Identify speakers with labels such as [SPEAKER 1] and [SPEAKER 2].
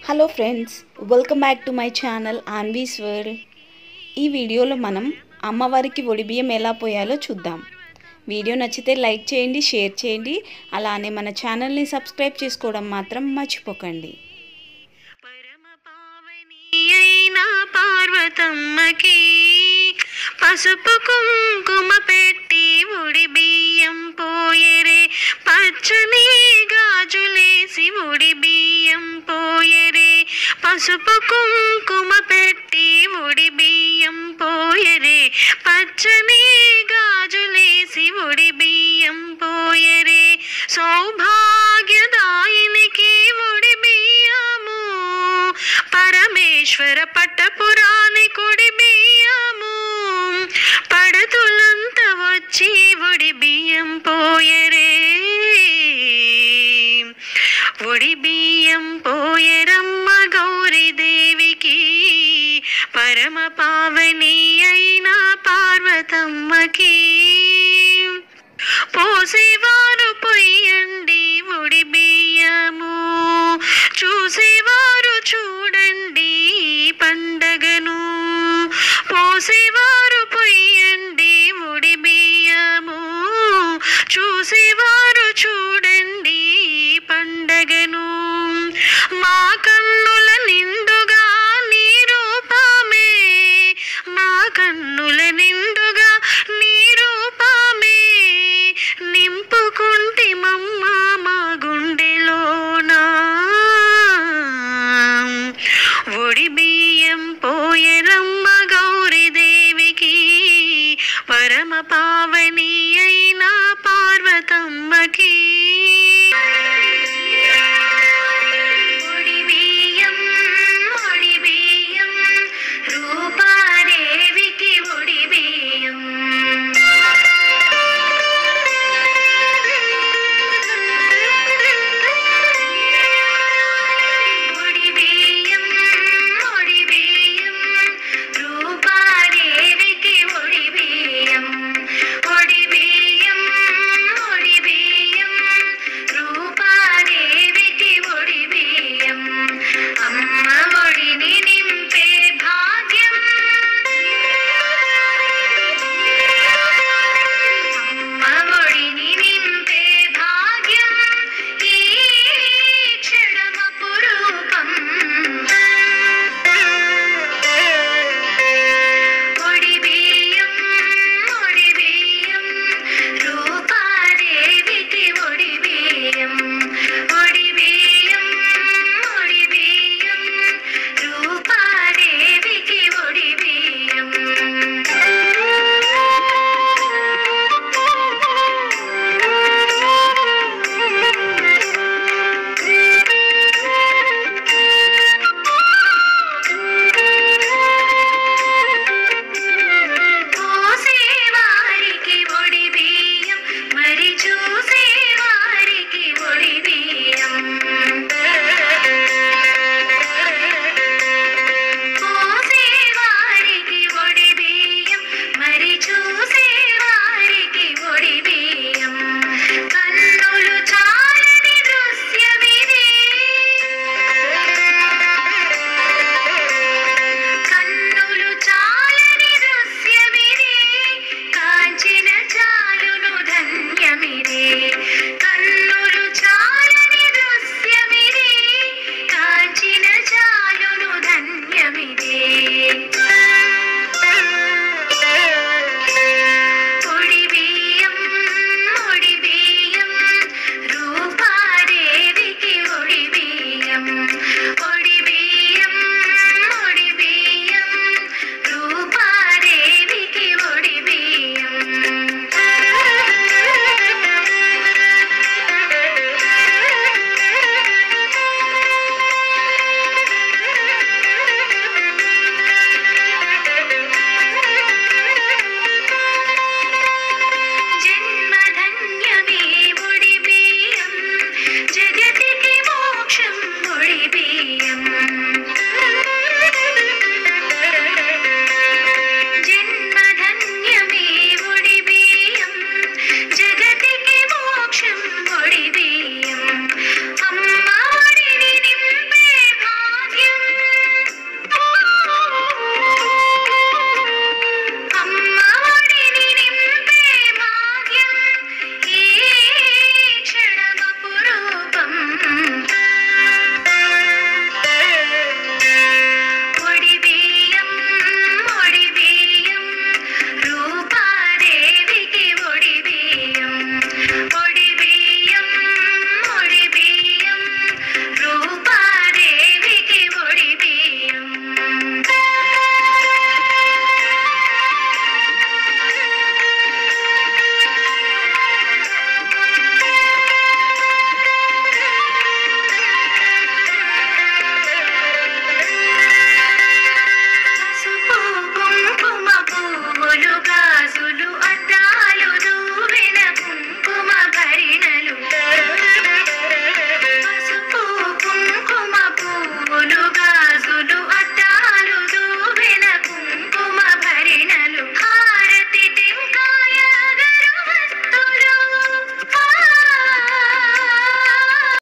[SPEAKER 1] hello friends welcome back to my channel ఆన్వీస్ world ఈ వీడియోలో మనం అమ్మవారికి ఒడిబియ్యం ఎలా పోయాలో చూద్దాం వీడియో నచ్చితే లైక్ చేయండి షేర్ చేయండి అలానే మన ఛానల్ని సబ్స్క్రైబ్ చేసుకోవడం మాత్రం మర్చిపోకండి
[SPEAKER 2] పరమ పావని అయిన పార్వతమ్మకి పసుపు కుంకుమ పెట్టి ఉడి బియ్యం పోయరే పచ్చని గాజులేసి ఉడి బియ్యం పోయరే పసుపు కుంకుమ పెట్టి ఉడి బియ్యం పోయరే పచ్చని గాజులేసి ఉడి బియ్యం పోయరే సౌభాగ్యదాయినికి ఉడి బియ్యము పరమేశ్వర పట్టపురాణి కుడి బియ్యము పడతులంతా వచ్చి ఉడి బియ్యం పోయరే ఉడి బియ్యం పోయరమ్మ గౌరీదేవికి పరమ పావని అయిన పార్వతమ్మకి పోసేవారు పొయ్యండి ఉడి బియ్యము చూసేవారు